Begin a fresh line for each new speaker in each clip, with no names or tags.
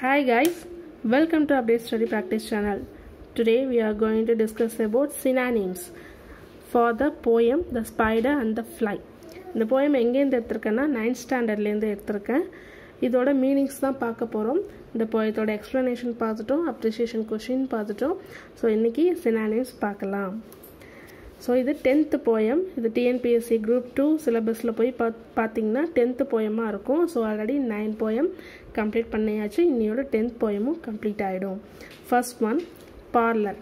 Hi guys, welcome to Update Study Practice channel. Today we are going to discuss about synonyms for the poem The Spider and the Fly. இந்த poem எங்கேருந்து எடுத்திருக்கேன்னா ninth ஸ்டாண்டர்ட்லேருந்து எடுத்திருக்கேன் இதோட meanings தான் பார்க்க போகிறோம் இந்த போயத்தோட எக்ஸ்ப்ளனேஷன் பார்த்துட்டோம் அப்ரிசியேஷன் கொஷின் பார்த்துட்டோம் ஸோ இன்றைக்கி சினானிம்ஸ் பார்க்கலாம் ஸோ இது டென்த்து போயம் இது டிஎன்பிஎஸ்சி குரூப் டூ சிலபஸில் போய் பாத் பார்த்தீங்கன்னா டென்த்து போயமாக இருக்கும் so already nine poem complete பண்ணியாச்சு இன்னையோட டென்த் போயமும் கம்ப்ளீட் ஆகிடும் first one parlour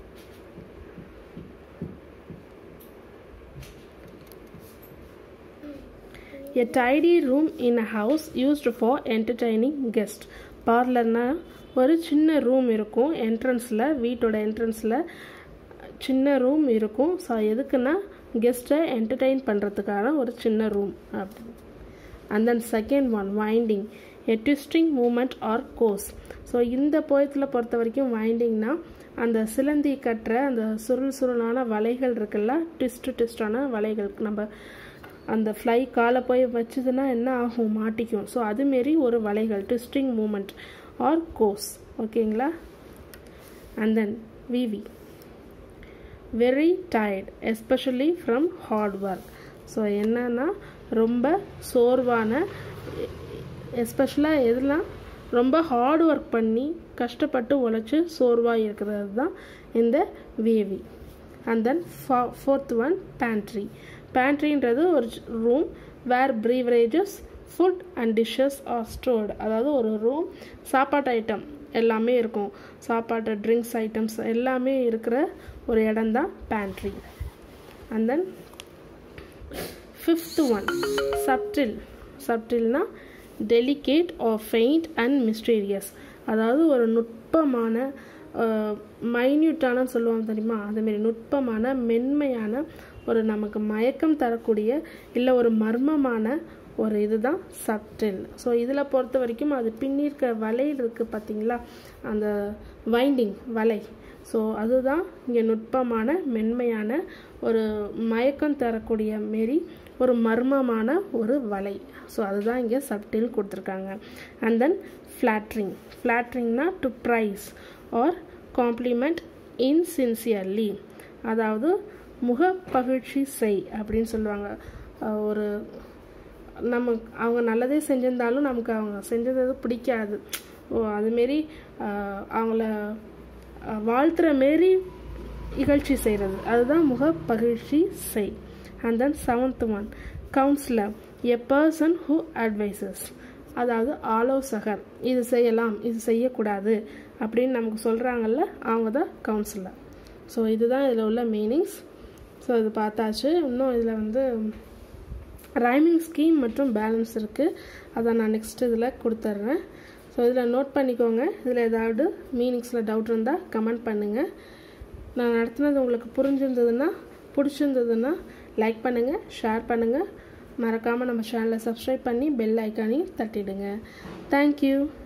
A tidy room in a house used for entertaining guests. பார்லர்னா ஒரு சின்ன ரூம் இருக்கும் என்ட்ரன்ஸில் வீட்டோட என்ட்ரன்ஸில் சின்ன ரூம் இருக்கும் ஸோ எதுக்குன்னா கெஸ்ட்டை என்டர்டெயின் பண்ணுறதுக்கான ஒரு சின்ன ரூம் அப்படி and then second one winding a twisting movement or course so இந்த போயத்தில் பொறுத்த வரைக்கும் வைண்டிங்னா அந்த சிலந்தி கட்டுற அந்த சுருள் சுருளான வலைகள் இருக்குல்ல ட்விஸ்ட் ட்விஸ்டான வலைகள் நம்ம அந்த ஃப்ளை காலை போய் வச்சதுன்னா என்ன ஆகும் மாட்டிக்கும் ஸோ அதுமாரி ஒரு வலைகள் ட்விஸ்டிங் மூமெண்ட் ஆர் கோர்ஸ் ஓகேங்களா and then weary very tired especially from hard work so என்னன்னா ரொம்ப சோர்வான எஸ்பெஷலாக எதெல்லாம் ரொம்ப ஹார்ட் ஒர்க் பண்ணி கஷ்டப்பட்டு உழைச்சி சோர்வாக இருக்கிறது தான் இந்த weary and then fourth one pantry பேண்ட்ரின்றது ஒரு room where beverages food and dishes are stored அதாவது ஒரு ரூம் சாப்பாட்டு ஐட்டம் எல்லாமே இருக்கும் சாப்பாட்டு ட்ரிங்க்ஸ் ஐட்டம்ஸ் எல்லாமே இருக்கிற ஒரு இடம் தான் pantry and then fifth one subtle சப்டில்னா delicate or faint and mysterious அதாவது ஒரு நுட்பமான மைன்யூட்டான சொல்லுவாங்க தெரியுமா அதுமாரி நுட்பமான மென்மையான ஒரு நமக்கு மயக்கம் தரக்கூடிய இல்லை ஒரு மர்மமான ஒரு இதுதான் சப்டில் ஸோ இதில் பொறுத்த வரைக்கும் அது பின்னிருக்கிற வலையில் இருக்குது பார்த்தீங்களா அந்த வைண்டிங் வலை ஸோ அதுதான் இங்கே நுட்பமான மென்மையான ஒரு மயக்கம் தரக்கூடிய மாரி ஒரு மர்மமான ஒரு வலை ஸோ அதுதான் இங்கே சப்டில் கொடுத்துருக்காங்க அண்ட் தென் ஃப்ளாட்ரிங் ஃப்ளாட்ரிங்னா to praise or compliment insincerely அதாவது முக பகிழ்ச்சி செய் அப்படின்னு சொல்லுவாங்க ஒரு நம்ம அவங்க நல்லதே செஞ்சிருந்தாலும் நமக்கு அவங்க செஞ்சது பிடிக்காது ஓ அதுமாரி அவங்கள வாழ்த்துற மாரி இகழ்ச்சி செய்கிறது அதுதான் முக பகிழ்ச்சி செய் and then seventh one counsellor a person who advises அதாவது ஆலோசகர் இது செய்யலாம் இது செய்யக்கூடாது அப்படின்னு நமக்கு சொல்கிறாங்கல்ல அவங்க தான் கவுன்சிலர் ஸோ இதுதான் இதில் உள்ள மீனிங்ஸ் ஸோ இது பார்த்தாச்சு இன்னும் இதில் வந்து ரைமிங் ஸ்கீம் மற்றும் பேலன்ஸ் இருக்குது அதை நான் நெக்ஸ்ட் இதில் கொடுத்துட்றேன் ஸோ இதில் நோட் பண்ணிக்கோங்க இதில் ஏதாவது மீனிங்ஸில் டவுட் இருந்தால் கமெண்ட் பண்ணுங்கள் நான் நடத்தினது உங்களுக்கு புரிஞ்சிருந்ததுன்னா பிடிச்சிருந்ததுன்னா லைக் பண்ணுங்கள் ஷேர் பண்ணுங்கள் மறக்காமல் நம்ம சேனலை சப்ஸ்கிரைப் பண்ணி பெல் ஐக்கானையும் தட்டிடுங்க தேங்க்யூ